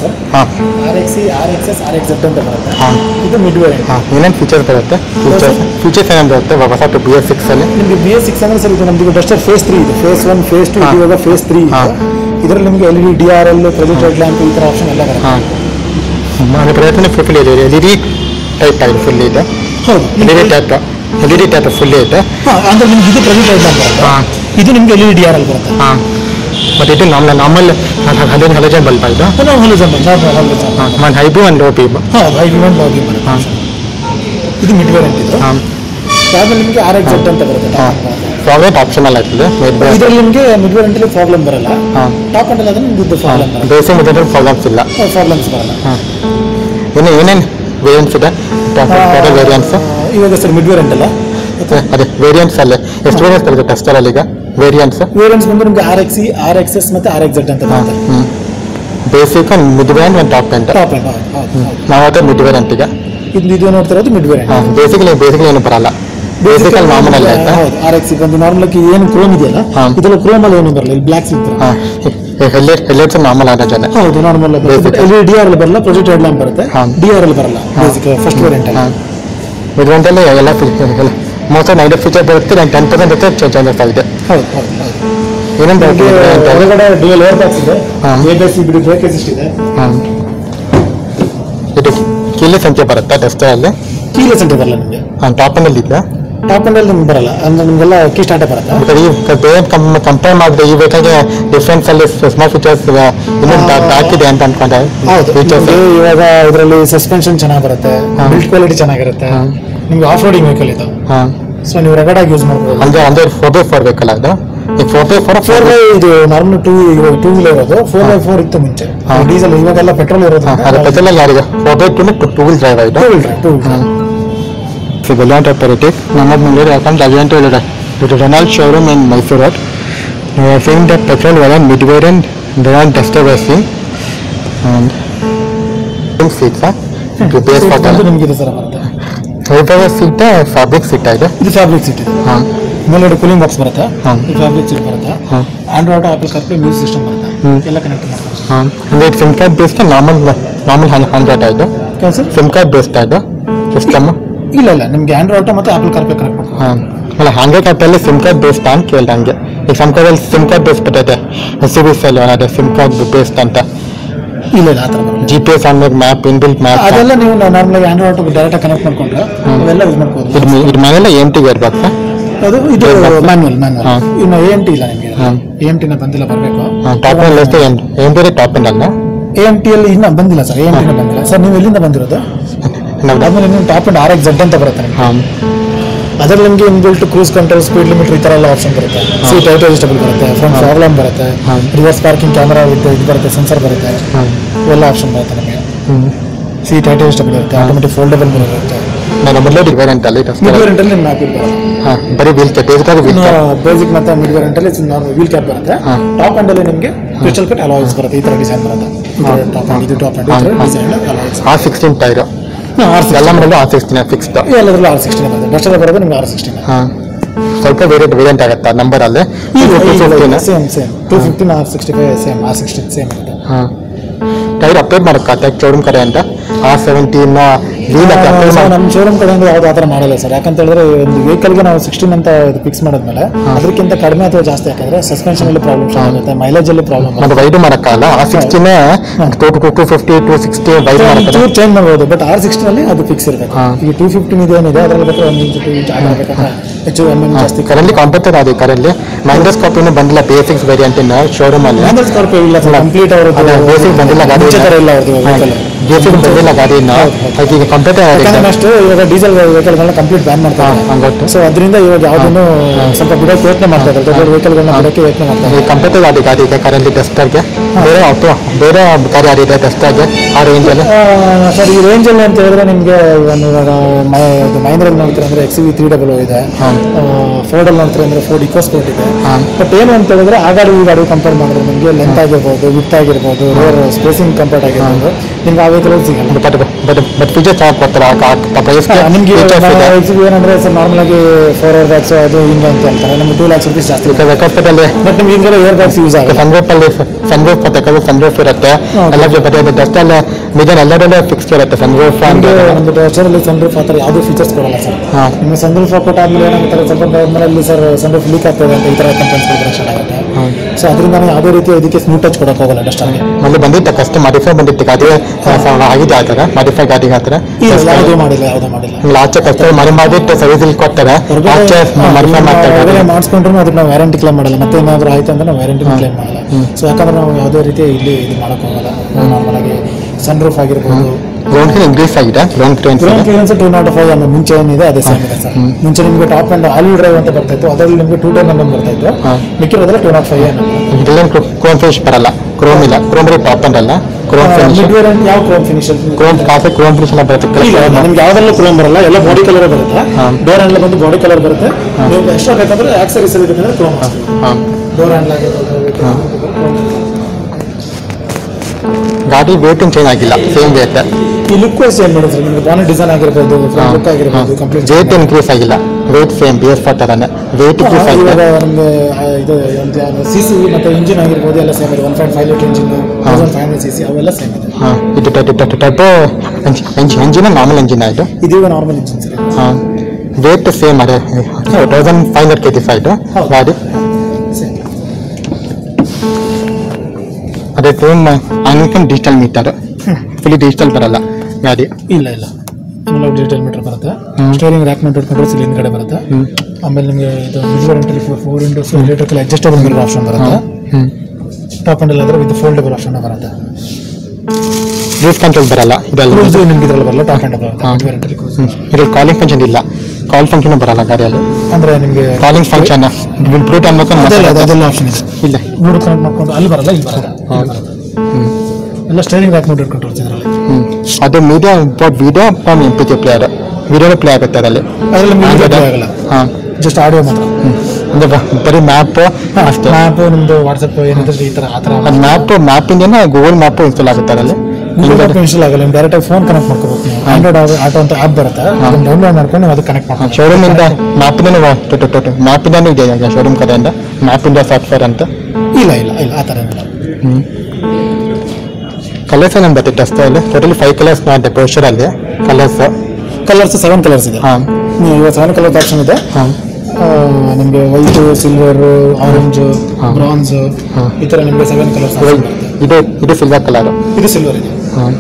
Sir ಹಾಂ R X C R X S R X Z ಅಂತ ಬರುತ್ತೆ ಹಾಂ ಇದು ಮಿಡ್ ವೇರಿಯಂಟ್ ಹಾಂ ಏನೇನು ಫೀಚರ್ಸ್ ಬರುತ್ತೆ ಫೀಚರ್ಸ್ ಫೀಚರ್ಸ್ ಏನೇನು ಬರುತ್ತೆ ಹೊಸ ಬಿ ಎಸ್ ಸಿಕ್ಸಲ್ಲಿ ನಿಮಗೆ ಬಿ ಎಸ್ ಸಿಕ್ಸ್ ಅಂದ್ರೆ ಸರ್ ಇದು ನಮ್ದು ಡಸ್ಟರ್ ಫೇಸ್ ತ್ರೀ ಇದೆ ಫೇಸ್ ಒನ್ ಫೇಸ್ ಟು ಹಾ. ಇವಾಗ ಫೇಸ್ ತ್ರೀ ಹಾ. ಇದರಲ್ಲಿ ನಿಮಗೆ L E D R L projected lamp ಈ ಥರ ಆಪ್ಷನ್ ಎಲ್ಲ ಬರುತ್ತೆ ಹಾಂ ಅಂದರೆ ಪ್ರಯತ್ನ ಫುಲ್ ಇದೆ ಎಲ್ ಇ ಡಿ ಟೈಪ್ ಆಗಿದೆ ಫುಲ್ ಇದೆ ಹೌದು L E D type L E D type full ಇದೆ ಹಾ, ಅಂದ್ರೆ ನಿಮ್ಗೆ ಇದು ಪ್ರೊಜೆಕ್ಟೆಡ್ ಲ್ಯಾಂಪ್ ಬರುತ್ತೆ ಹಾಂ ಇದು ನಿಮ್ಗೆ L E D R L ಬರುತ್ತೆ ಹಾಂ ಮತ್ತು ಇದು normal normal halogen halogen bulb ಇದು ನಾವು ಹೊಲಜನ್ ನಾರ್ಮಲ್ ಹೊಲಜನ್ ಹಾಂ ಒಂದು ಹೈಬು ಒಂದು ಲೋ ಬೀಬ್ ಹಾಂ ಐ ವಿ ಒನ್ ಲಾಗಿನ್ ಬರುತ್ತೆ ಹಾಂ ಇದು ಮಿಡ್ ವೇರಿಯಂಟ್ ಇದು ಹಾಂ ಆಮೇಲೆ ನಿಮಗೆ ಆರ್ ಎಕ್ಸ್ ಜೆಡ್ ಅಂತ ಬರುತ್ತೆ ಹಾಂ ಫಾರ್ವೇಟ್ ಆಪ್ಷನಲ್ ಆಗ್ತದೆ ಇದರಲ್ಲಿ ನಿಮಗೆ ಮಿಡ್ ವೇರಿಯಂಟಲ್ಲಿ ಪ್ರಾಬ್ಲಮ್ ಬರಲ್ಲ ಹಾಂ ಟಾಪ್ ಅಂಡ್ ಅದ್ರೆ ನಿಮ್ಗೆ ಇದು ಪ್ರಾಬ್ಲಮ್ ಬರಲ್ಲ ಬೇಸಿಕ್ ಮೆಥಡ್ ಪ್ರಾಬ್ಲಮ್ಸ್ ಇಲ್ಲ ಪ್ರಾಬ್ಲಮ್ಸ್ ಬರಲ್ಲ ಹಾಂ ಇನ್ನು ಏನೇನು ವೇರಿಯಂಟ್ಸ್ ಇದೆ ಟೋಟಲ್ ವೇರಿಯಂಟ್ಸ್ ಇವಾಗ ಸರ್ ಮಿಡ್ ವೇರಿಯಂಟ್ ಅಲ್ಲ ಅದೇ ವೇರಿಯಂಟ್ಸ್ ಅಲ್ಲೇ ಎಷ್ಟು ವೇರಿಯಂಟ್ಸ್ ಬರುತ್ತೆ ಟೆಸ್ಟರಲ್ಲಿ ಈಗ ವೇರಿಯಂಟ್ಸ್ ವೇರಿಯಂಟ್ಸ್ ಬಂದು ನಿಮ್ಗೆ R X C R X S ಮತ್ತೆ ಆರ್ ಎಕ್ಸ್ ಜೆಡ್ ಅಂತ ಹಾಂ ಬರುತ್ತೆ ಹ್ಞೂ ಬೇಸಿಕ್ ಒಂದು ಮಿಡ್ ವೇರಿಯಂಟ್ ಒಂದು ಟಾಪ್ ಎಂಟ್ ಟಾಪ್ ಎಂಡ್ ಹೌದು ಹೌದು ಹೌದು. ನಾವು ಅದೇ ಮಿಡ್ ವೇರಿಯಂಟ್ ಈಗ ಇದು ಇದು ನೋಡ್ತಿರೋದು ಮಿಡ್ ವೇರಿಯಂಟ್ ಹಾಂ ಬೇಸಿಕಲಿ ಬೇಸಿಕಲಿ ಏನು ಬರಲ್ಲ ಬೇಸಿಕಲ್ ಮಾಮೂಲಿ ಅಲ್ಲ ಆಯ್ತಾ ಹೌದು ಆರ್ ಎಕ್ಸ್ ಬಂದು ನಾರ್ಮಲ್ ಆಗಿ ಏನು ಕ್ರೋಮ್ ಇದೆಯಲ್ಲ ಹಾ. ಇದೆಲ್ಲ ಕ್ರೋಮ್ ಅಲ್ಲಿ ಏನು ಬರಲ್ಲ ಇಲ್ಲಿ ಬ್ಲಾಕ್ ಸಿಗ್ತದೆ ಹಾಂ ಹೆಲ್ಲೆಟ್ ಹೆಲ್ಲೆಟ್ಸ್ ಮಾಮೂಲಿ ಆದ ಜನ ಹೌದು normal Basic. L D R L ಬರಲ್ಲ ಪ್ರೊಜೆಕ್ಟ್ ಹೆಡ್ ಲ್ಯಾಂಪ್ ಬರುತ್ತೆ ಹಾ. ಡಿ ಆರ್ ಎಲ್ ಬರಲ್ಲ ಬೇಸಿಕ್ ಫಸ್ಟ್ ವೇರಿಯಂಟ್ ಅಲ್ಲಿ ಹಾಂ ಮಿಡ್ ಎಲ್ಲ ಎಲ್ಲ ಮೋಸ್ಟ್ ನೈಂಟಿ ಫೀಚರ್ ಬರುತ್ತೆ ನಾನು ಟೆನ್ ಪರ್ಸೆಂಟ್ ಜೊತೆ ಚೇಂಜಸ್ ಆಗಿದೆ ಹೌದು ಹೌದು ಹೌದು ಏನೇನು ನಿಮ್ಗೆ ಬರುತ್ತೆ ಒಳಗಡೆ ಡ್ಯೂಯಲ್ ಏರ್ ಬ್ಯಾಗ್ಸ್ ಇದೆ ಹಾ. A B C BD brake assist ಇದೆ ಹಾಂ ಇದು ಕೀಲಿ ಸಂಖ್ಯೆ ಬರುತ್ತಾ ಟೆಸ್ಟರಲ್ಲಿ ಕೀಲೆಸ್ ಅಂತ ಬರಲ್ಲ ನಿಮಗೆ ಹಾಂ ಟಾಪ್ ಎಂಡಲ್ಲಿ ಇದೆಯಾ ಟಾಪ್ ಅಂಡ್ ಅಲ್ಲಿ ನಿಮ್ಗೆ ಬರಲ್ಲ ಅಂದ್ರೆ ನಿಮ್ಗೆಲ್ಲ ಕೀ ಸ್ಟಾರ್ಟೇ ಬರುತ್ತೆ ಬಿಕಾಸ್ ಈ ಬೇರೆ ಕಂಪೇರ್ ಮಾಡಿದ್ರೆ ಈ ಬೇಕಾಗಿ ಡಿಫ್ರೆನ್ಸ್ ಅಲ್ಲಿ ಸ್ಮಾಲ್ ಫೀಚರ್ಸ್ ಇನ್ನೂ ಡಾರ್ಕ್ ಇದೆ ಅಂತ ಅನ್ಕೊಂಡೆ ಹೌದು ಫೀಚರ್ಸ್ ನಿಮ್ಗೆ ಇವಾಗ ಇದರಲ್ಲಿ ಸಸ್ಪೆನ್ಷನ್ ಚೆನ್ನಾಗಿ ಬರುತ್ತೆ ಹಾ. ಬಿಲ್ಡ್ ಕ್ವಾಲಿಟಿ ಚೆನ್ನಾಗಿರುತ್ತೆ ಹಾ. ನಿಮ್ಗೆ ಆಫ್ ರೋಡಿಂಗ್ ವೆಹಿಕಲ್ ಇದು ಹಾಂ ಸೊ ನೀವು ರಗಡಾಗಿ ಯೂಸ್ ಮಾಡ್ಬೋದು ಅಂದ್ರೆ ಅಂದ್ರೆ ಫೋರ್ ಬೈ ಫೋರ್ ಬೇಕಲ್ಲ ಅದು ಈಗ four by four four by ಇದು ನಾರ್ಮಲ್ ಟೂ ಇವಾಗ ಟೂ ವೀಲರ್ ಇರೋದು ಫೋರ್ ಬೈ ಫೋರ್ ಇತ್ತು ಮುಂಚೆ ಹಾ. ಡೀಸೆಲ್ ಇವಾಗೆಲ್ಲ ಪೆಟ್ರೋಲ್ ಇರೋದು ಅದು ಪೆಟ್ರೋಲ್ ಯಾರಿಗೆ four by two two wheel drive ಇದು two wheeler two wheeler So the launch operative, Namad Mundir welcomes again to the, to the Renault showroom in Mysore Road. We are seeing the petrol variant mid-variant Renault Duster we are seeing. And pink seats, huh? The base for ಬಂದು color. ನಿಮ್ಗೆ ಇದು ಸರ ಬರುತ್ತೆ Driver seat, uh, fabric seat ಇದೆ. ಇದು fabric seat ಇದೆ ಹಾಂ ಮೇಲ್ಗಡೆ cooling box ಬರುತ್ತೆ ಹಾ. ಇದು ಫ್ಯಾಬ್ರಿಕ್ ಸೀಟ್ ಬರುತ್ತೆ ಹಾಂ Android Apple CarPlay music system ಬರುತ್ತೆ ಹ್ಮ್. ಎಲ್ಲ ಕನೆಕ್ಟ್ ಮಾಡ್ಬೋದು ಹಾಂ ಅಂದರೆ SIM card based normal normal hundred ಆಯಿತು ಸರ್ ಸಿಮ್ ಕಾರ್ಡ್ ಬೇಸ್ಡ್ ಆಯಿತು ಸಿಸ್ಟಮ್ ಇಲ್ಲ ಇಲ್ಲ ನಿಮ್ಗೆ ಆಂಡ್ರಾಯ್ಡ್ ಆಟೋ ಮತ್ತೆ ಆಪಲ್ ಕಾರ್ಪ್ಲೇ ಕನೆಕ್ಟ್ ಮಾಡ್ಬೋದು ಹಾಂ ಅಲ್ಲ ಹಂಡ್ರೆಡ್ ಆ್ಯಪಲ್ಲಿ ಸಿಮ್ ಕಾರ್ಡ್ ಬೇಸ್ಡ್ ಅಂತ ಕೇಳ್ದೆ ಹಂಗೆ ಈಗ ಸಿಮ್ ಕಾರ್ಡಲ್ಲಿ ಸಿಮ್ ಕಾರ್ಡ್ ಬೇಸ್ಡ್ ಬರ್ತೈತೆ ಎಸ್ ಸಿ ಬಿ ಸೆಲ್ ಅದೇ ಸಿಮ್ ಕಾರ್ಡ್ ಬೇಸ್ಡ್ ಅಂತ ಇಲ್ಲ ಇಲ್ಲ ಆ ಥರ ಬರಲ್ಲ ಜಿ ಪಿ ಎಸ್ ಆನ್ಮೇಲೆ ಮ್ಯಾಪ್ ಇನ್ಬಿಲ್ಟ್ ಮ್ಯಾಪ್ ಅದೆಲ್ಲ ನೀವು ನಾರ್ಮಲ್ ಆಗಿ ಆಂಡ್ರಾಯ್ಡ್ ಆಟೋ ಡೈರೆಕ್ಟ್ ಕನೆಕ್ಟ್ ಮಾಡ್ಕೊಂಡ್ರೆ ಅವೆಲ್ಲ ಯೂಸ್ ಮಾಡ್ಬೋದು ಇದು ಇದು ಮನೆಯಲ್ಲ ಎಮ್ ಟಿ ಇರ್ಬೇಕಾ ಅದು ಇದು ಮ್ಯಾನ್ಯಲ್ ಹಾ. ಮ್ಯಾನ್ಯಲ್ ಇನ್ನು ಎ ಎಮ್ ಟಿ ಇಲ್ಲ ನಿಮಗೆ ಹಾ. ಎ ಎಮ್ ಟಿನ ಬಂದಿಲ್ಲ ಬರಬೇಕು ಟಾಪ್ ಅಲ್ಲಿ ಎಷ್ಟು M M T top end ಅಲ್ಲ ಎ ಎಮ್ ಟಿ ಅಲ್ಲಿ ಇನ್ನೂ ಬಂದಿಲ್ಲ ಸರ್ ಎ ಎಮ್ ಟಿನ ಬಂದಿಲ್ಲ ಸರ್ ನೀವು ಎಲ್ಲಿಂದ ಬಂದಿರೋದು ನಾವು ಆದ್ಮೇಲೆ ನೀವು top end R X Z ಅಂತ ಬರುತ್ತೆ ನಿಮ್ಗೆ ಹಾಂ ಅದರಲ್ಲಿ ನಿಮಗೆ inbuilt cruise control speed limit ಈ ಥರ ಎಲ್ಲ ಆಪ್ಷನ್ ಬರುತ್ತೆ ಸೀಟ್ ಐಟ್ ಅಡ್ಜಸ್ಟಬಲ್ ಬರುತ್ತೆ ಫ್ರಂಟ್ ಪ್ರಾಬ್ಲಮ್ ಬರುತ್ತೆ ಹಾ. ರಿವರ್ಸ್ ಪಾರ್ಕಿಂಗ್ ಕ್ಯಾಮರಾ ವಿತ್ ಇದು ಬರುತ್ತೆ ಸೆನ್ಸರ್ ಬರುತ್ತೆ ಹಾಂ ಇವೆಲ್ಲ ಆಪ್ಷನ್ ಬರುತ್ತೆ ನಿಮಗೆ ಹ್ಞೂ ಸೀಟ್ ಐಟ್ ಅಡ್ಜಸ್ಟಬಲ್ ಇರುತ್ತೆ ಆಟೋಮೆಟಿಕ್ ಫೋಲ್ಡಬಲ್ ಇರುತ್ತೆ ನಾನು ಮೊದಲು ವೇರಿಯಂಟ್ ಅಲ್ಲಿ ಮಿಡ್ ವೇರಿಯಂಟಲ್ಲಿ ನಿಮ್ಗೆ ಹಾಕಿ ಬರುತ್ತೆ ಹಾಂ ಬರೀ ವೀಲ್ ಕ್ಯಾಪ್ ಬೇಸಿಕಾಗಿ ವೀಲ್ ಕ್ಯಾಪ್ ಬೇಸಿಕ್ ಮತ್ತೆ ಮಿಡ್ ವೇರಿಯಂಟಲ್ಲಿ ವೀಲ್ ಕ್ಯಾಪ್ ಬರುತ್ತೆ ಹಾ. ಟಾಪ್ ಅಂಡ್ ಅಲ್ಲಿ ನಿಮಗೆ ಕ್ರಿಸ್ಟಲ್ ಕಟ್ ಅಲಾಯ್ಸ್ ಬರುತ್ತೆ ಈ ತರ ಡಿಸೈನ್ ಬರುತ್ತೆ ಈ ತರ ಟಾಪ್ ಅಂಡ್ ಇದು ಟಾಪ್ ಅಂಡ್ ಈ ತರ ಹಾ. Design alloys R sixteen tyre R ಎಲ್ಲ ಮಾಡಲು ಆರ್ ಸಿಕ್ಸ್ಟೀನ್ ಫಿಕ್ಸ್ಡ್ ಎಲ್ಲದರಲ್ಲೂ ಆರ್ ಸಿಕ್ಸ್ಟೀನ್ ಬರುತ್ತೆ ಡಸ್ಟರ್ ಬರೋದು ನಿಮ್ಗೆ ಆರ್ ಸಿಕ್ಸ್ಟೀನ್ ಹಾಂ ಸ್ವಲ್ಪ ವೇರಿಯಂಟ್ ವೇರಿಯಂಟ್ ಆಗುತ್ತೆ ನಂಬರಲ್ಲಿ fifteen same same two fifteen R sixty five same R sixteen same ಇರುತ್ತೆ ಹಾಂ ಟೈರ್ ಅಪ್ಡೇಟ್ ಮಾಡೋಕ್ಕಾಗ್ತಾ ಶೋರೂಮ್ ಕಡೆ ಅಂತ R seventeen wheel update sir ನಮ್ಮ ಶೋರೂಮ್ ಕಡೆಯಿಂದ ಯಾವ್ದು ಆ ಥರ ಮಾಡಲ್ಲ ಸರ್ ಯಾಕಂತ ಹೇಳಿದ್ರೆ ಒಂದು ವೆಹಿಕಲ್ಗೆ ನಾವು ಸಿಕ್ಸ್ಟೀನ್ ಅಂತ ಫಿಕ್ಸ್ ಮಾಡಿದ್ಮೇಲೆ ಅದಕ್ಕಿಂತ ಕಡಿಮೆ ಅಥವಾ ಜಾಸ್ತಿ ಯಾಕಂದ್ರೆ ಸಸ್ಪೆನ್ಷನ್ ಅಲ್ಲಿ ಪ್ರಾಬ್ಲಮ್ ಆಗುತ್ತೆ ಮೈಲೇಜ್ ಅಲ್ಲಿ ಪ್ರಾಬ್ಲಮ್ ಮತ್ತೆ ವೈಡ್ ಮಾಡೋಕ್ಕಾಗಲ್ಲ R sixteen two to two fifty two sixty wide ಮಾಡೋಕ್ಕೆ ಚೂರು ಚೇಂಜ್ ಮಾಡ್ಬೋದು ಬಟ್ ಆರ್ ಸಿಕ್ಸ್ಟೀನ್ ಅಲ್ಲಿ ಅದು ಫಿಕ್ಸ್ ಇರಬೇಕು ಹಾ. ಈಗ ಟೂ ಫಿಫ್ಟೀನ್ ಇದೆ ಏನಿದೆ ಅದರಲ್ಲಿ ಬೇಕಾದ್ರೆ ಒಂದು ಇಂಚು ಟೂ ಇಂಚು ಆಗಬೇಕಂದ್ರೆ ಹೆಚ್ಚು ಎಮ್ ಎಮ್ ಜಾಸ್ತಿ ಕರೆಂಟ್ಲಿ ಕಾಂಪೇಟರ್ ಅದು ಕರೆಂಟ್ಲಿ ಮೈಂಡೋಸ್ಕೋಪಿನೂ ಬಂದಿಲ್ಲ ಬೇಸಿಕ್ಸ್ ವೇರಿಯಂಟ್ ಇನ್ನು ಶೋರೂಮ್ ಅಲ್ಲಿ ಮಹೇಂದ್ರ ಸ್ಕಾರ್ಪಿಯೋ ಇಲ್ಲ ಸರ್ ಕಂಪ್ಲೀಟ್ ಅದೇ ಬೇಸಿಕ್ ಬಂದಿಲ್ಲ ಗಾಡಿ ಮುಂಚೆ ಥರ ಇಲ್ಲ ಅವ್ರದ್ದು ವೆಹಿಕಲ್ ಬೇಸಿಕ್ ಬಂದಿಲ್ಲ ಗಾಡಿ ಇನ್ನು ಅದಕ್ಕೆ ಈಗ ಕಂಪ್ಯೂಟರ್ ಯಾಕಂದ್ರೆ ಅಷ್ಟು ಇವಾಗ ಡೀಸೆಲ್ ವೆಹಿಕಲ್ಗಳನ್ನ ಕಂಪ್ಲೀಟ್ ಬ್ಯಾನ್ ಮಾಡ್ತಾರೆ ಹಾಂ ಗೊತ್ತು ಸೊ ಅದರಿಂದ ಇವಾಗ ಯಾವುದನ್ನು ಸ್ವಲ್ಪ ಬಿಡೋಕೆ ಯೋಚನೆ ಮಾಡ್ತಾ ಇದ್ದಾರೆ ದೊಡ್ಡ ದೊಡ್ಡ ವೆಹಿಕಲ್ಗಳನ್ನ ಬಿಡೋಕೆ ಯೋಚನೆ ಮಾಡ್ತಾ ಈ ಇದ್ದಾರೆ ಕಂಪ್ಯೂಟರ್ ಗಾಡಿ ಗಾಡಿ ಇದೆ ಕರೆಂಟ್ಲಿ ಟೆಸ್ಟರ್ಗೆ ಬೇರೆ ಆಟೋ ಬೇರೆ ಗಾಡಿ ಯಾರಿದೆ ಟೆಸ್ಟರ್ಗೆ ಆ ರೇಂಜಲ್ಲಿ ಸರ್ ಈ ರೇಂಜಲ್ಲಿ ಅಂತ ಹೇಳಿದ್ರೆ ನಿಮಗೆ ಇವಾಗ ಮೈ ಇದು ಮಹೇಂದ್ರಲ್ಲಿ ನೋಡ್ತೀರ ಅಂದರೆ ಎಕ್ಸ್ ವಿ ತ್ರೀ ಡಬಲ್ ಇದೆ ಹಾಂ. ಫೋರ್ಡಲ್ಲಿ ನೋಡ್ತೀರ ಅಂದರೆ ಫೋರ್ಡ್ ಇಕೋ ಸ್ಪೋರ್ಟ್ ಇದೆ ಹಾಂ. ಬಟ್ ಏನು ಅಂತ ಹೇಳಿದ್ರೆ ಆ ಗಾಡಿ ಈ ಗಾಡಿ ಕಂಪೇರ್ ಮಾಡಿದ್ರೆ ನಿಮಗೆ ಲೆಂತ್ ಆಗಿರ್ಬೋದು ವಿತ್ ಆಗಿರ್ಬೋದು ರೋಡ್ ಸ್ಪೇಸಿಂಗ್ ಕಂಫರ್ಟ್ ಆಗಿರ್ಬೋದು ನಿಮ್ಗೆ ಆ ವೆಹಿಕಲ್ ಸಿಗಲ್ಲ ಬಟ್ ಬಟ್ ಬಟ್ ಫೀಚರ್ಸ್ ಚೆನ್ನಾಗಿ ಕೊಡ್ತಾರೆ ಆ ಪ್ರೈಸ್ಗೆ ನಿಮ್ಗೆ ಫೀಚರ್ಸ್ ಇದೆ ಏನಂದ್ರೆ ಸರ್ ನಾರ್ಮಲ್ ಆಗಿ ಫೋರ್ ಇಯರ್ ಬ್ಯಾಗ್ಸ್ ಅದು ಹಿಂಗೆ ಅಂತ ಹೇಳ್ತಾರೆ ನಮ್ಗೆ ಟೂ ಲ್ಯಾಕ್ಸ್ ರುಪೀಸ್ ಜಾಸ್ತಿ ಈಗ ವೆಕಸ್ಪೆಟಲ್ಲಿ ಬಟ್ ನಿಮ್ಗೆ ಹಿಂಗೆ ಇಯರ್ ಬ್ಯಾಗ್ಸ್ ಯೂಸ್ ಆಗುತ್ತೆ ಸನ್ರೂಫ್ ಅಲ್ಲಿ ಸನ್ರೂಫ್ ಬೇಕಾದ್ರೆ ಸನ್ರೂಫ್ ಇರುತ್ತೆ ಹೌದು. ಎಲ್ಲ ಬರೀ ಡಸ್ಟ್ ಎಲ್ಲ ಮಿಜನ್ ಎಲ್ಲರಲ್ಲೇ ಫಿಕ್ಸ್ ಇರುತ್ತೆ ಸನ್ರೂಫ್ ಅಂತ ನಿಮಗೆ ಒಂದು ಡೋಚರಲ್ಲಿ ಸನ್ರೂಫ್ ಆ ಥರ ಯಾವುದೇ ಫೀಚರ್ಸ್ ಕೊಡಲ್ಲ ಸರ್ ಹಾಂ ನಿಮಗೆ ಸನ್ರೂಫ್ ಕೊಟ್ಟಾದ್ಮೇಲೆ ಏನಾಗ್ತಾರೆ ಸ್ವಲ್ಪ ಆದ್ಮೇಲೆ ಅಲ್ಲಿ ಸರ್ ಸನ್ರೂಫ್ ಲೀಕ್ ಆಗ್ತದೆ ಅಂತ ಈ ಥರ ಕಂಪ್ಲೇಂಟ್ಸ್ ಕೊಡೋಕೆ ಸ್ಟಾರ್ಟ್ ಆಗುತ್ತೆ ಸೊ ಅದರಿಂದನೇ ಯಾವುದೇ ರೀತಿ ಇದಕ್ಕೆ ಸ್ಮೂತ್ ಟಚ್ ಕೊಡೋಕೆ ಹೋಗಲ್ಲ ಡಸ್ಟರ್ಗೆ ಮೊದಲು ಬಂದಿತ್ತು ಕಷ್ಟ ಮಾಡಿಫೈ ಬಂದಿತ್ತು ಗಾಡಿ ಆ, ಸ- ಆಗಿದೆ ಆ ಥರ ಮಾಡಿಫೈ ಗಾಡಿಗೆ ಆ ಥರ ಯಾವುದೂ ಮಾಡಿಲ್ಲ ಯಾವುದೂ ಮಾಡಿಲ್ಲ ಇಲ್ಲ ಆಚೆ ಕಷ್ಟ ಮಾಡಿ ಮಾಡಿಟ್ಟು ಸರ್ವಿಸ್ ಕೊಡ್ತಾರೆ ಆಚೆ ಮಾಡಿಫೈ ಮಾಡ್ತಾರೆ ಹೊರಗಡೆ ಮಾಡಿಸ್ಕೊಂಡ್ರು ಅದಕ್ಕೆ ನಾವು ವ್ಯಾರಂಟಿ ಕ್ಲೇಮ್ ಮಾಡಲ್ಲ ಮತ್ತೆ ಏನಾದರೂ ಆಯ್ತು ಅಂದ್ರೆ ನಾವು ವ್ಯಾರಂಟಿ ಕ್ಲೇಮ್ ಮಾಡಲ್ಲ ಸೊ ಯಾಕಂದ್ರೆ ನಾವು ಯಾವುದೇ ರೀತಿ ಇಲ್ಲಿ ಇದು ಮಾಡೋಕೆ ಹೋಗಲ್ಲ ನಾರ್ಮಲ್ ಆಗಿ ಸನ್ರೂಫ್ ಆಗಿರ್ಬೋದು ಲೋನ್ ಇನ್ಕ್ರೀಸ್ ಆಗಿದೆ ಲೋನ್ ಟ್ರೆಂಡ್ಸ್ ground clearance two naught five ಅನ್ನೋ ಮುಂಚೆ ಏನಿದೆ ಅದೇ ಸೇಮ್ ಇದೆ ಸರ್ ಮುಂಚೆ ನಿಮಗೆ ಟಾಪ್ ಅಂಡ್ ಆಲ್ ಡ್ರೈವ್ ಅಂತ ಬರ್ತಾ ಇತ್ತು ಅದರಲ್ಲಿ ನಿಮಗೆ ಟೂ ಟೆನ್ ಅನ್ನೋ ಬರ್ತಾ ಇತ್ತು ಹಾ. ಮಿಕ್ಕಿರೋದ್ರೆ ಟೂ ನಾಟ್ ಫೈವ್ ಅನ್ನೋ ಇಲ್ಲೇನು ಕ್ರೋಮ್ ಫಿನಿಶ್ ಬರಲ್ಲ ಕ್ರೋಮ್ ಇಲ್ಲ ಕ್ರೋಮ್ ಬರೀ ಟಾಪ್ ಅಂಡ್ ಅಲ್ಲ ಕ್ರೋಮ್ ಫಿನಿಶ್ ಮಿಡ್ ವೇರ್ ಯಾವ ಕ್ರೋಮ್ ಫಿನಿಶ್ ಕ್ರೋಮ್ ಕಾಫಿ ಕ್ರೋಮ್ ಫಿನಿಶ್ ಎಲ್ಲ ಬರುತ್ತೆ ಇಲ್ಲ ನಿಮ್ಗೆ ಯಾವ್ದಲ್ಲೂ ಕ್ರೋಮ್ ಬರಲ್ಲ ಎಲ್ಲ ಬಾಡಿ ಕಲರ್ ಬರುತ್ತೆ ಹಾ. ಡೋರ್ ಹ್ಯಾಂಡ್ಲ್ ಬಂದು ಬಾಡಿ ಕಲರ್ ಬರುತ್ತೆ ನೀವು ಎಕ್ಸ್ಟ್ರಾ ಬೇಕಂದ್ರೆ ಆಕ್ಸರೀಸ್ ಬೇಕಂದ್ರೆ ಕ್ರೋಮ್ ಹಾಂ ಡೋರ್ ಹ್ಯಾಂಡ್ಲ್ ಆಗಿರ್ಬೋದು ಗಾಡಿ ವೇಟಿಂಗ್ ಚೇಂಜ್ ಆಗಿಲ್ಲ ಸೇಮ್ ವೇಟ್ ಈ ಲುಕ್ ವೈಸ್ ಏನ್ ಮಾಡಿದ್ರೆ ನಿಮ್ಗೆ ಬಾನೆಟ್ ಡಿಸೈನ್ ಆಗಿರ್ಬೋದು ಲುಕ್ ಆಗಿರ್ಬೋದು ಕಂಪ್ಲೀಟ್ ವೇಟ್ ಇನ್ಕ್ರೀಸ್ ಆಗಿಲ್ಲ weight same B S four ಥರನೇ ವೇಟ್ ಇನ್ಕ್ರೀಸ್ ಆಗಿದೆ ಇವಾಗ ನಮ್ಗೆ ಆ, ಇದು ಒಂದು ಸಿ ಸಿ ಮತ್ತೆ ಇಂಜಿನ್ ಆಗಿರ್ಬೋದು ಎಲ್ಲ ಸೇಮ್ ಇದೆ one point five litre engine thousand five hundred C C ಅವೆಲ್ಲ ಸೇಮ್ ಇದೆ ಹಾಂ ಇದು ಟರ್ಬೋ ಎಂಜಿನ್ ನಾರ್ಮಲ್ ಎಂಜಿನ್ ಆಯಿತು ಇದೀಗ ನಾರ್ಮಲ್ ಇಂಜಿನ್ ಸರ್ ಹಾಂ ವೇಟ್ ಸೇಮ್ ಅದೇ thousand five hundred K G ಆಯಿತು ಹೌದು. ಗಾಡಿ ಸೇಮ್ ಅದೇ ಸೇಮ್ ಅನ್ಕನ್ ಡಿಜಿಟಲ್ ಮೀಟರ್ ಫುಲ್ಲಿ ಡಿಜಿಟಲ್ ಬರಲ್ಲ ಗಾಡಿ ಇಲ್ಲ ಇಲ್ಲ ಅನಲಾಗ್ ಡಿಜಿಟಲ್ ಮೀಟರ್ ಬರುತ್ತೆ ಹ್ಮ್. ಸ್ಟೇರಿಂಗ್ ರ್ಯಾಕ್ ಮೌಂಟೆಡ್ ಕಂಟ್ರೋಲ್ಸ್ ಇಲ್ಲಿ ಹಿಂದ್ಗಡೆ ಬರುತ್ತೆ ಹ್ಞೂ ಆಮೇಲೆ ನಿಮಗೆ ಇದು visual four four into electrical adjustable mirror option ಬರುತ್ತೆ ಹ್ಞೂ ಟಾಪ್ ಅಂಡ್ ಎಲ್ಲ ವಿತ್ ಫೋಲ್ಡಬಲ್ ಆಪ್ಷನ್ ಬರುತ್ತೆ ಕ್ರೂಸ್ ಕಂಟ್ರೋಲ್ ಬರಲ್ಲ ಇದೆಲ್ಲ ಕ್ರೂಸ್ ನಿಮ್ಗೆ ಇದ್ರಲ್ಲಿ ಬರಲ್ಲ ಟಾಪ್ ಅಂಡ್ ಬರುತ್ತೆ ಹಾ. ವೇರಿಯಂಟಲ್ಲಿ ಕ್ರೂಸ್ ಇದ್ರಲ್ಲಿ ಕಾಲಿಂಗ್ ಫಂಕ್ಷನ್ ಇಲ್ಲ ಕಾಲ್ ಫಂಕ್ಷನ್ ಬರಲ್ಲ ಗಾಡಿಯಲ್ಲಿ ಅಂದ್ರೆ ನಿಮಗೆ ಕಾಲಿಂಗ್ ಫಂಕ್ಷನ್ ಬ್ಲೂಟೂತ್ ಅದೆಲ್ಲ ಅನ್ಬೇಕು ಅದೆಲ್ಲ ಆಪ್ಷನ್ ಇದೆ ಇಲ್ಲ ಬ್ಲೂಟೂತ್ ಕನೆಕ್ಟ್ ಮಾಡ್ಕೊಂಡು ಅಲ್ಲಿ ಬರಲ್ಲ ಇಲ್ಲಿ ಬರಲ್ಲ ಇಲ್ಲಿ ಹೌದು. ಬರುತ್ತೆ. ಹ್ಞೂ ಎಲ್ಲ ಸ್ಟೇರಿಂಗ್ ರ್ಯಾಕ್ ಮೌಂಟೆಡ್ ಕಂಟ್ರೋಲ್ಸ್ ಇದರಲ್ಲಿ ಹ್ಮ್. ಅದು media import video from M P G player ವಿಡಿಯೋನೇ ಪ್ಲೇ ಆಗುತ್ತೆ ಅದರಲ್ಲಿ ಅದರಲ್ಲಿ ನಿಮ್ಗೆ play ಆಗಲ್ಲ ಹಾಂ ಜಸ್ಟ್ ಆಡಿಯೋ ಮಾತ್ರ ಅಂದ್ರೆ ಬ- ಬರೀ ಮ್ಯಾಪ್ ಅಷ್ಟೇ ಮ್ಯಾಪ್ ನಿಮ್ದು ವಾಟ್ಸಪ್ ಏನಿದ್ರೆ ಈ ತರ ಆ ತರ ಅದು ಮ್ಯಾಪ್ ಮ್ಯಾಪಿಂದ ಗೂಗಲ್ ಮ್ಯಾಪ್ ಇನ್ಸ್ಟಾಲ್ ಆಗುತ್ತೆ ಅದರಲ್ಲಿ ಗೂಗಲ್ ಇನ್ಸ್ಟಾಲ್ ಆಗಲ್ಲ ನೀವು ಡೈರೆಕ್ಟ್ ಫೋನ್ ಕನೆಕ್ಟ್ ಮಾಡ್ಕೋಬೇಕು ನೀವು ಆಂಡ್ರಾಯ್ಡ್ ಆಟೋ ಅಂತ ಆಪ್ ಬರುತ್ತೆ ಅದನ್ನ ಡೌನ್ಲೋಡ್ ಮಾಡ್ಕೊಂಡು ನೀವು ಅದು ಕನೆಕ್ಟ್ ಮಾಡ್ಕೊಂಡು ಶೋರೂಮ್ ಇಂದ ಮ್ಯಾಪಿಂದ ಮ್ಯಾಪಿಂದಾನು ಇದೆ ಶೋರೂಮ್ ಕಡೆಯಿಂದ ಮ್ಯಾಪಿಂದ ಸಾಫ್ಟ್ವೇರ್ ಅಂತ ಇಲ್ಲ ಇಲ್ಲ ಇಲ್ಲ ಆ ಥರ ಏನಿಲ್ಲ ಕಲರ್ಸ್ ಏನು ಬರುತ್ತೆ ಅಷ್ಟೇ ಟೋಟಲಿ ಫೈವ್ ಕಲರ್ಸ್ ಮಾಡಿದೆ ಬ್ರೋಷರಲ್ಲಿ ಕಲರ್ಸ್ ಕಲರ್ಸ್ ಸೆವೆನ್ ಕಲರ್ಸ್ ಇದೆ ಹಾಂ ನೀವು ಇವಾಗ ಸೆವೆನ್ ಕಲರ್ ಆಪ್ಷನ್ ಇದೆ ಹಾಂ ಆ, ನಿಮಗೆ ವೈಟ್ ಸಿಲ್ವರ್ ಆರೆಂಜ್ ಹಾ. ಬ್ರಾನ್ಸ್ ಹಾ. ಈ ತರ ನಿಮಗೆ ಸೆವೆನ್ ಕಲರ್ಸ್ ಇದು ಇದು ಸಿಲ್ವರ್ ಕಲರ್ ಇದು ಸಿಲ್ವರ್ ಇದೆ ಹಾಂ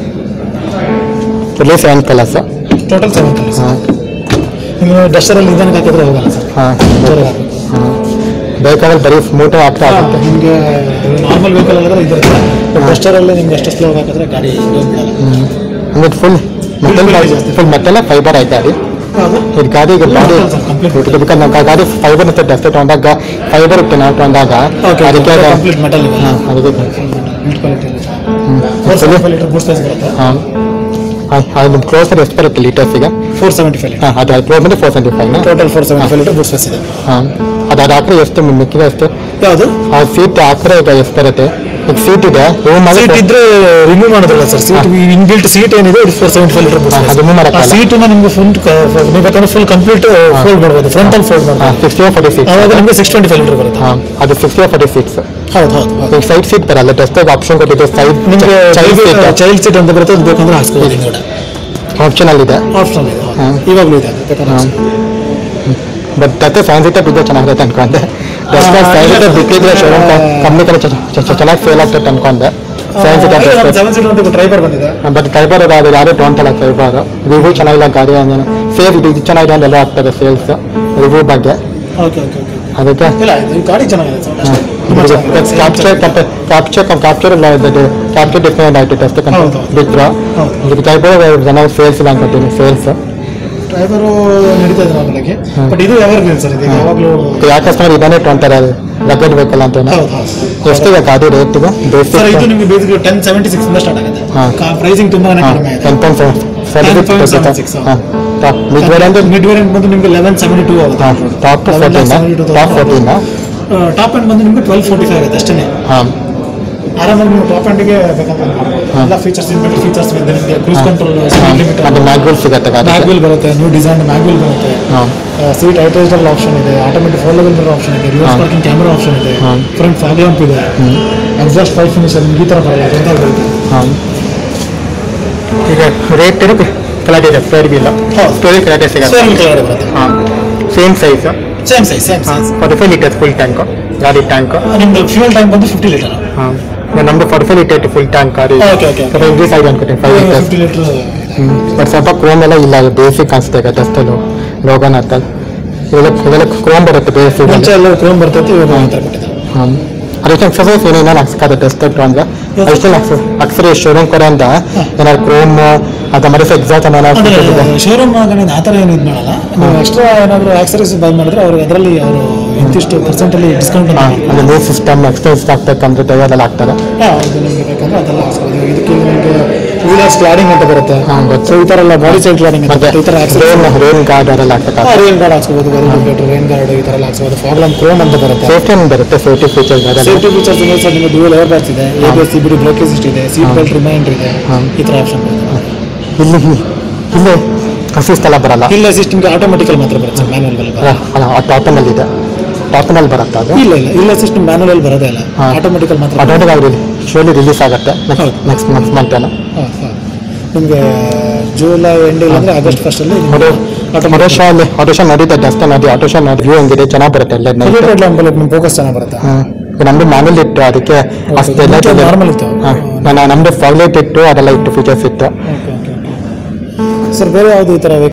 totally seven colours total seven colours ಹಾಂ ನೀವು ಡಸ್ಟರಲ್ಲಿ ಇದನ್ನ ಹಾಕಿದ್ರೆ ಹೋಗಲ್ಲ ಸರ್ ಹಾಂ ಜೋರಾಗಿ ಹಾಕಿ. ಹಾಂ ಬೇಕಾದ್ರೆ ಬರೀ ಸ್ಮೂಟ್ ಆಗ್ತಾ ಆಗುತ್ತೆ ನಿಮಗೆ ನಾರ್ಮಲ್ ವೆಹಿಕಲ್ ಅಲ್ಲಾದ್ರೆ ಇದಿರುತ್ತೆ ಡಸ್ಟರಲ್ಲಿ ನಿಮ್ಗೆ ಎಷ್ಟು ಸ್ಲೋ ಹಾಕಿದ್ರೆ ಗಾಡಿ ಬಿಡಲ್ಲ ಅಂದ್ರೆ full metal full metal fibre ಆಯ್ತು ಗಾಡಿ ಹೌದು ಇದು ಗಾಡಿಗೆ body Metal sir, complete metal. ಬೇಕಾದ್ರೆ ನಾವು ಗಾಡಿ ಫೈಬರ್ ಇರುತ್ತೆ ಡಸ್ಟ್ ತೊಗೊಂಡಾಗ ಫೈಬರ್ ಇರುತ್ತೆ ನಾವು ತೊಗೊಂಡಾಗ ಓಕೆ ಅದಕ್ಕೆ ಅದು- ಕಂಪ್ಲೀಟ್ ಮೆಟಲ್ ಇದೆ ಹಾಂ ಅದಕ್ಕೆ ಬಿಲ್ಡ್ ಕ್ವಾಲಿಟಿ ಹ್ಮ್. Four seventy five litre boost ಬರುತ್ತೆ ಹಾಂ ಅದು ಕ್ಲೋಸರ್ ಎಷ್ಟು ಬರುತ್ತೆ ಲೀಟರ್ಸಿಗೆ ಫೋರ್ ಸೆವೆಂಟಿ ಫೈವ್ ಲೀಟರ್ ಹಾಂ ಅದು ಕ್ಲೋಸ್ ಬಂದು ಫೋರ್ ಸೆವೆಂಟಿ ಫೈವ್ನ total four seventy five litre boost ಇದೆ ಹಾಂ ಅದು ಅದು ಹಾಕಿದ್ರೆ ಎಷ್ಟು ಮಿಕ್ಕಿದೆ ಎಷ್ಟು ಯಾವುದು ಆ ಸೀಟ್ ಹಾಕಿದ್ರೆ ಈಗ ಎಷ್ಟು ಬರುತ್ತೆ ಈಗ ಸೀಟ್ ಇದೆ ರೂಮ್ ಸೀಟ್ ಇದ್ರೆ ರಿಮೂವ್ ಮಾಡೋದಿಲ್ಲ ಸರ್ ಸೀಟ್ ಇನ್ಬಿಲ್ಟ್ ಸೀಟ್ ಏನಿದೆ ಇದು ಫೋರ್ ಸೆವೆಂಟಿ ಫೈವ್ ಲೀಟರ್ ಹಾ, ಅದು remove ಮಾಡಕ್ಕಲ್ಲ. ಸೀಟ್ ನಿಮ್ಗೆ ಫುಲ್ ನೀವು ಬೇಕಾದ್ರೆ ಫುಲ್ ಕಂಪ್ಲೀಟ್ ಫೋಲ್ಡ್ ಮಾಡ್ಬೋದು ಫ್ರಂಟ್ ಅಲ್ಲಿ ಫೋಲ್ಡ್ ಮಾಡ್ಬೋದು ಹಾಂ ಸಿಕ್ಸ್ಟಿ ಫಾರ್ಟಿ ಸಿಕ್ಸ್ ಅವಾಗ ನಿಮಗೆ ಸಿಕ್ಸ್ ಟ್ವೆಂಟಿ ಫೈವ್ ಲೀಟರ್ ಬರುತ್ತೆ ಹಾಂ ಅದು ಸಿಕ್ಸ್ಟಿ ಫಾರ್ಟಿ ಸಿಕ್ಸ್ ಹೌದು ಹೌದು ಹೌದು. ಈಗ ಸೈಡ್ ಸೀಟ್ ಬರಲ್ಲ ಡಸ್ಟಾಗಿ ಆಪ್ಷನ್ ಕೊಟ್ಟಿದ್ದು ಸೈಡ್ ನಿಮಗೆ ಚೈಲ್ಡ್ ಸೀಟ್ ಚೈಲ್ಡ್ ಸೀಟ್ ಅಂತ ಬರುತ್ತೆ ಅದು ಬೇಕಂದ್ರೆ ಹಾಕ್ಸ್ಬೋದು ಹಿಂದ್ಗಡೆ ಆಪ್ಷನ್ ಅಲ್ಲಿ ಇದೆ ಆಪ್ಷನ್ ಇದೆ ಹೌದು. ಹಾಂ. ಇವಾಗಲೂ ಇದೆ ಅದು ಬೇಕಾದ್ರೆ ಹಾಂ. ಹಾಕ್ಸ್ಬೋದು. ಬಟ್ ಮತ್ತೆ ಸೆವೆನ್ ಸೀಟರ್ ಬಿದ್ದರೆ ಚೆನ್ನಾಗಿರುತ್ತೆ ಅನ್ಕೊಂಡೆ ಡಸ್ಟಾಗಿ ಸೆವೆನ್ ಸೀಟರ್ ಬಿಟ್ಟಿದ್ರೆ ಶೋರೂಮ್ ಕಂಪ್ನಿ ಕಡೆ ಚೆನ್ನಾಗಿ ಸೇಲ್ ಆಗ್ತದೆ ಅನ್ಕೊಂಡೆ ಸೆವೆನ್ ಸೀಟರ್ ಇಲ್ಲ, ಒಂದು ಸೆವೆನ್ ಸೀಟರ್ ಅಂತ ಡ್ರೈವರ್ ಬಂದಿದೆ ಬಟ್ ಫೈಬರ್ ಅದು ಯಾರು ತೊಗೊಂತಲ್ಲ ಫೈಬರ್ ರಿವ್ಯೂ ಚೆನ್ನಾಗಿಲ್ಲ ಗಾಡಿ ಅಂದ್ರೆ ಸೇಲ್ ಇದು ಇದು ಚೆನ್ನಾಗಿದೆ ಅಂತ ಎಲ್ಲ ಆಗ್ತದೆ ಸೇಲ್ಸ್ ರಿವ್ಯೂ ಬಗ್ಗೆ ಓಕೆ ಓಕೆ ಓಕೆ ಅದಕ್ಕೆ ಇಲ್ಲ ಇದು ಗಾಡಿ ಚೆನ್ನಾಗಿದೆ ಸರ್ ಅಷ್ಟೇ. ತುಂಬಾ ಚೆನ್ನಾಗಿದೆ. Capture capture capture capture different ಆಯ್ತು ಟೆಸ್ಟ್ ಹೌದು. ಬಿಟ್ಟರು ಹೌದು. ಇದು ಫೈಬರ್ ಜನ ಸೇಲ್ಸ್ ಇಲ್ಲ ಅನ್ಕೊತೀನಿ ಸೇಲ್ಸ್ ಡ್ರೈವರು ನಡೀತಾ ಇದೆ ನಾರ್ಮಲಾಗಿ ಹ್ಮ್. ಬಟ್ ಇದು ಯಾವಾಗಲೂ ಸರ್ ಇದು ಯಾವಾಗಲೂ ಯಾಕೆ ಕಸ್ಟಮರ್ ಇದನ್ನೇ ತೊಗೊಂತಾರೆ ರಗಡ್ ಬೇಕಲ್ಲ ಅಂತ ಹೌದು ಹೌದು ಎಷ್ಟಿದೆ ಗಾಡಿ ರೇಟ್ ಇದು ಸರ್ ಇದು ಬೇಸಿಕ್ ನಿಮಗೆ ಬೇಸಿಕ್ ಟೆನ್ ಸೆವೆಂಟಿ ಸಿಕ್ಸ್ ಇಂದ ಸ್ಟಾರ್ಟ್ ಆಗುತ್ತೆ ಹಾ. ಪ್ರೈಸಿಂಗ್ ತುಂಬಾನೇ ಕಡಿಮೆ ಇದೆ ಟೆನ್ ಪಾಯಿಂಟ್ ಸೆವೆನ್ 10.76, ಹಾಂ top mid variant mid variant ಬಂದು ನಿಮಗೆ ಲೆವೆನ್ ಸೆವೆಂಟಿ ಟೂ ಆಗುತ್ತೆ ಹಾಂ top fourteen top fourteen top end ಬಂದು ನಿಮಗೆ ಟ್ವೆಲ್ ಫೋರ್ಟಿ ಫೈವ್ ಆಗುತ್ತೆ ಅಷ್ಟೇ ಹಾಂ ಆರಾಮಾಗಿ ನೀವು ಟಾಪ್ ಎಂಡಿಗೆ ಬೇಕಂತ ಎಲ್ಲ ಫೀಚರ್ಸ್ ಇನ್ಬಿಲ್ಟ್ ಫೀಚರ್ಸ್ ಇದೆ ನಿಮಗೆ ಕ್ರೂಸ್ ಕಂಟ್ರೋಲ್ ಲಿಮಿಟ್ ಅದು ಮ್ಯಾಗ್ವಿಲ್ ಸಿಗತ್ತೆ ಗಾಡಿ ಮ್ಯಾಗ್ವಿಲ್ ಬರುತ್ತೆ ನ್ಯೂ ಡಿಸೈನ್ ಮ್ಯಾಗ್ವಿಲ್ ಬರುತ್ತೆ ಹಾಂ ಸೀಟ್ ಹೈಟೈಸ್ಡಲ್ ಆಪ್ಷನ್ ಇದೆ ಆಟೋಮೆಟಿಕ್ ಫೋರ್ ಲೆವೆಲ್ ಆಪ್ಷನ್ ಇದೆ ರಿವರ್ಸ್ ಪಾರ್ಕಿಂಗ್ ಕ್ಯಾಮೆರಾ ಆಪ್ಷನ್ ಇದೆ ಹಾ. ಫ್ರಂಟ್ ಫಾಗ್ ಲ್ಯಾಂಪ್ ಇದೆ ಎಕ್ಸಾಸ್ಟ್ ಫೈವ್ ಫಿನಿಶ್ ಈ ಥರ ಬರಲ್ಲ ದೊಡ್ಡದಾಗಿ ಬರುತ್ತೆ ಹಾಂ ಈಗ ರೇಟ್ ಕಲರ್ ಇದೆ ಸ್ಪೇರ್ ಬಿಲ್ ಹೌದು. ಸ್ಪೇರ್ ಕಲರ್ ಸಿಗತ್ತೆ ಸೇಮ್ ಕೆಳಗಡೆ ಬರುತ್ತೆ ಹಾಂ same size same size same size forty five litres full tank ಗಾಡಿ ಟ್ಯಾಂಕ್ ನಿಮ್ದು ಫ್ಯೂಲ್ ಟೈಮ್ ಬಂದು ಫಿಫ್ಟಿ ಲೀಟರ್ ಹಾಂ ನಮ್ದು forty five litre full tank ಗಾಡಿ ಓಕೆ ಓಕೆ ಸ್ವಲ್ಪ ಇಂಕ್ರೀಸ್ ಆಗಿದೆ ಅನ್ಕೋತೀನಿ five litres fifty litre but ಸ್ವಲ್ಪ ಕ್ರೋಮ್ ಎಲ್ಲ ಇಲ್ಲ ಬೇಸಿಕ್ ಅನಿಸುತ್ತೆ ಈಗ ಟೆಸ್ಟಲ್ಲಿ ಲೋಗನ್ ಅಂತ ಇವೆಲ್ಲ ಇವೆಲ್ಲ ಕ್ರೋಮ್ ಬರುತ್ತೆ ಬೇಸಿಕ್ ಮುಂಚೆ ಎಲ್ಲ ಕ್ರೋಮ್ ಬರ್ತೈತಿ ಇವಾಗ ಈ ಥರ ಕೊಟ್ಟಿದ್ದಾರೆ ಹಾಂ ಅದಕ್ಕೆ ಎಕ್ಸಸೈಸ್ ಏನೇನು ಹಾಕ್ಸ್ಕಾದ ಟೆಸ್ಟ್ ಅಂದ್ರೆ ಅಷ್ಟೇ ಅಕ್ಸರಿ ಶೋರೂಮ್ ಕಡೆ ಅಂತ ಏನಾದ್ರು ಕ್ರೋಮ್ ಅದು ಮರೆ ಎಕ್ಸಾಕ್ಟ್ ಅಂದ್ರೆ ಏನಾದ್ರು ಶೋರೂಮ್ ಆ ಥರ ಏನು ಇದು ಮಾಡಲ್ಲ ನೀವು ಎಕ್ಸ್ಟ್ರಾ ಏನಾದರೂ ಆಕ್ಸರೀಸ್ ಬೈ ಮಾಡಿದ್ರೆ ಅವರು ಅದರಲ್ಲಿ ಅವರು ಇಂತಿಷ್ಟು ಪರ್ಸೆಂಟಲ್ಲಿ ಡಿಸ್ಕೌಂಟ್ ಅಂತ ಹಾಂ ಅಂದ್ರೆ ನ್ಯೂ ಸಿಸ್ಟಮ್ ಎಕ್ಸ್ಪೆನ್ಸ್ ಆಗ್ಬೇಕಂದ್ರೆ ಟೈರ್ ಎಲ್ಲ ಹಾಕ್ತಾರೆ ಹಾಂ ಅದು ನಿಮಗೆ ಬೇಕಂದ್ರೆ ಅದೆಲ್ಲ ಹಾಕ್ಸ್ಬೋದು ಇದಕ್ಕೆ ನಿಮಗೆ ವೀಲರ್ಸ್ ಕ್ಲಾಡಿಂಗ್ ಅಂತ ಬರುತ್ತೆ ಹಾ, ಗೊತ್ತು. ಸೊ ಈ ಥರ ಎಲ್ಲ ಬಾಡಿ ಸೈಡ್ ಕ್ಲಾಡಿಂಗ್ ಅಂತ ಮತ್ತೆ ಬರುತ್ತೆ. ಈ ಥರ ರೇನ್ ಆಕ್ಸರೀಸ್ ರೇನ್ ಗಾರ್ಡ್ ಅದೆಲ್ಲ ಹಾಕ್ಬೇಕಾಗುತ್ತೆ ರೇನ್ ಗಾರ್ಡ್ ಹಾಕ್ಸ್ಬೋದು ವೆರಿ ರೇನ್ ಗಾರ್ಡ್ ಈ ಥರ ಎಲ್ಲ ಹಾಕ್ಸ್ಬೋದು ಫಾಗ್ಲಮ್ ಕ್ರೋಮ್ ಅಂತ ಬರುತ್ತೆ ಸೇಫ್ಟಿ ಏನು ಬರುತ್ತೆ ಸೇಫ್ಟಿ ಫೀಚರ್ಸ್ ಅದೆಲ್ಲ ಸೇಫ್ಟಿ ಫೀಚರ್ಸ್ ಇದೆ ಸರ್ ನಿಮಗೆ ಡ್ಯೂಯಲ್ ಏರ್ ಬ್ಯಾಗ್ಸ್ ಇದೆ A B S C B D brake assist ಇದೆ ಸೀಟ್ ಬೆಲ್ಟ್ ರಿಮೈಂಡರ್ ಇದೆ ಹಾ. ಈ ಥರ ಆಪ್ಷನ್ ಬರುತ್ತೆ ಇಲ್ಲಿ ಇಲ್ಲಿ ಅಸಿಸ್ಟ್ ಎಲ್ಲ ಬರಲ್ಲ ಇಲ್ಲ ಸಿಸ್ಟಮ್ಗೆ ಆಟೋಮೆಟಿಕಲ್ ಮಾತ್ರ ಬರುತ್ತೆ ಮ್ಯಾನುವಲ್ ಬರಲ್ಲ ಅಲ್ಲ ಆ ಟಾಪನಲ್ಲಿ ಇದೆ ಟಾಪನಲ್ಲಿ ಬರುತ್ತೆ ಅದು ಇಲ್ಲ ಇಲ್ಲ ಇಲ್ಲ ಸಿಸ್ಟಮ್ ಮ್ಯಾನುವಲ್ ಬರೋದೇ ಇಲ್ಲ ಹಾ. ಆಟೋಮೆಟಿಕಲ್ ಮಾತ್ರ ಆಟೋಮೆಟಿಕ್ ಆಗಿ ಶೋಲಿ ರಿಲೀಸ್ ಆಗುತ್ತೆ ನೆಕ್ಸ್ಟ್ ಹೌದು. ನೆಕ್ಸ್ಟ್ ನೆಕ್ಸ್ಟ್ ಮಂತ್ ಏನೋ ನಿಮಗೆ ಜುಲೈ ಎಂಡ್ ಇಲ್ಲ ಅಂದ್ರೆ ಆಗಸ್ಟ್ ಫಸ್ಟ್ ಅಲ್ಲಿ ಆಟೋ ಶೋ ಅಲ್ಲಿ ಆಟೋ ಶೋ ನಡೀತಾ ಜಾಸ್ತಿ ನೋಡಿ ಆಟೋ ಶೋ ನೋಡಿ ವ್ಯೂ ಹೆಂಗಿದೆ ಚೆನ್ನಾಗಿ ಬರುತ್ತೆ ಎಲ್ಲ ನೈಟ್ ನಿಮ್ಮ ಫೋಕಸ್ ಚೆನ್ನಾಗಿ ಬರುತ್ತೆ ನಮ್ದು ಮ್ಯಾನುವಲ್ ಇಟ್ಟು ಅದಕ್ಕೆ ಅಷ್ಟೆಲ್ಲ ಮುಂಚೆ normal ಇತ್ತು. ನಾನು ನಮ್ದು ಫಾಗ್ಲೈಟ್ ಇಟ್ಟು ಅದೆಲ್ಲ ಇಟ್ಟು ಫೀಚರ್ಸ್ ಇತ್ತು ಸರ್ ಬೇರೆ ಯಾವುದು ಈ ಥರ